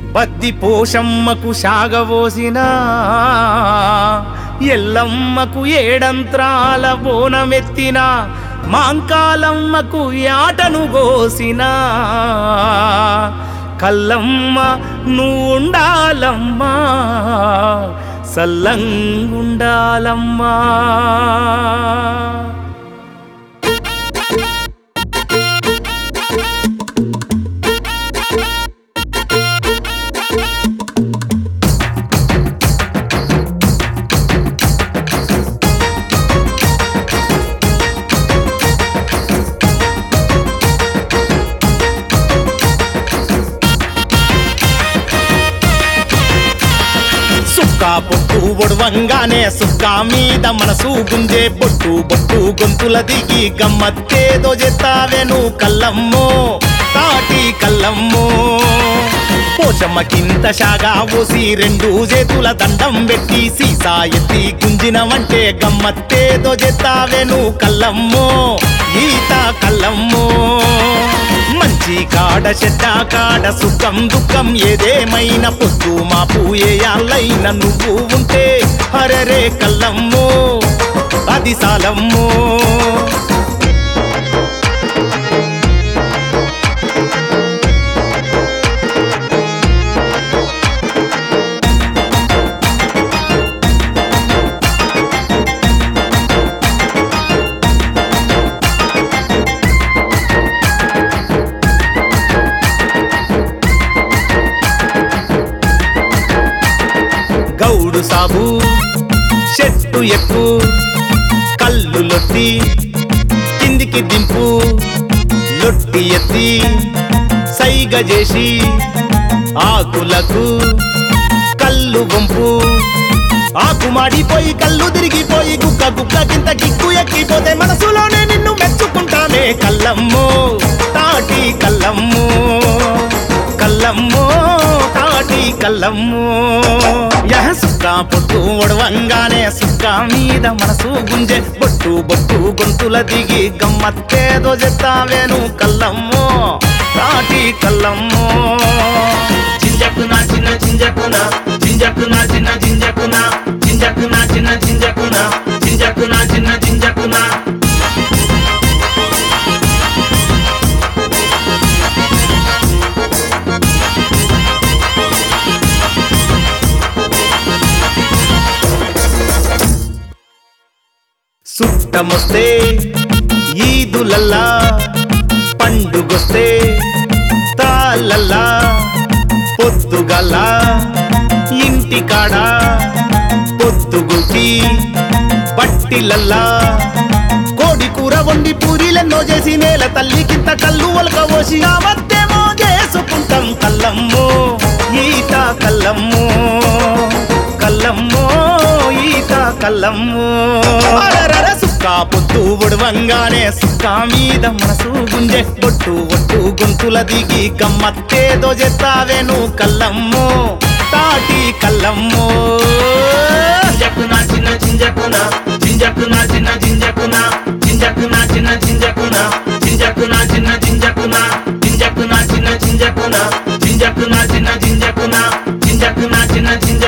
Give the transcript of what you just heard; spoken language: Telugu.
బద్ది పోషమ్మకు సాగబోసిన ఎల్లమ్మకు ఏడంత్రాల బోనమెత్తిన మాంకాలమ్మకు యాటను గోసిన కల్లమ్మ నువ్వుండాలమ్మా సల్లంగుండాలమ్మా సుక్క పొట్టు ఒడవంగానే సుక్క మీద మనసు గుంజే బొట్టు బొట్టు గొంతుల దిగి గమ్మత్తేదో చెత్తావెను కల్లమ్మో తాటి కల్లమ్మో పోషమ్మకింత షాగా పోసి రెండు చేతుల దండం పెట్టి సీసా ఎత్తి గుంజినవంటే గమ్మత్తేదో చెత్తావెను కల్లమ్మో ఈత కల్లమ్మో మంచి కాడ చెడ్డ కాడ సుఖం దుఃఖం ఏదేమైనా పొద్దు మాపు ఏయాలైన నువ్వు ఉంటే హరరే కల్లమ్మో అది సాలమ్మో గౌడు సాబు చెట్టు ఎక్కు కళ్ళు లొట్టి కిందికి దింపు లొట్టి ఎత్తి సైగ చేసి ఆకులకు కళ్ళు వంపు ఆకు మాడిపోయి కళ్ళు తిరిగిపోయి గుక్క గుక్క కింద గిక్కు ఎక్కిపోతే మనసులోనే నిన్ను మెచ్చుకుంటానే కల్లమ్మో తాటి కల్లమ్మో కల్లమ్మో తాటి కల్లమ్మో యహ సుక్క పొట్టు ఒడవంగానే సుక్క మీద మనసు గుంజె బొట్టు బొట్టు గొంతుల దిగి గమ్మత్తేదో చెత్తావేను కల్లమ్మో తాటి కల్లమ్మో జింజకున చిన్న జింజకున జింజకున చిన్న జింజకున జింజకున చిన్న జింజకున జింజకున చిన్న జింజకున సుట్టమొస్తే ఈదులల్లా పండుగొస్తే తాళ్ళల్లా పొద్దుగల ఇంటికాడ పొద్దుగుకి పట్టిలల్లా కోడి కూర వండి పూరీలెన్నో చేసి నేల తల్లికింత కళ్ళు ఒలక పోసి ఆ మధ్యేమో చేసుకుంటాం కల్లమ్మో ఈత కల్లమ్మో కల్లమ్మో ఈత కల్లమ్మో అరరర సుక్క పొత్తు ఒడవంగానే సుక్క మీద మనసు గుంజె బొట్టు ఒట్టు గొంతుల దిగి గమ్మత్తేదో చెత్తావేను కల్లమ్మో తాటి కల్లమ్మో జింజకున చిన్న జింజకున జింజకున చిన్న జింజకున జింజకున చిన్న జింజకున జింజకున చిన్న జింజకున జింజకున చిన్న జింజకున జింజకున చిన్న జింజకున జింజకున చిన్న జింజకున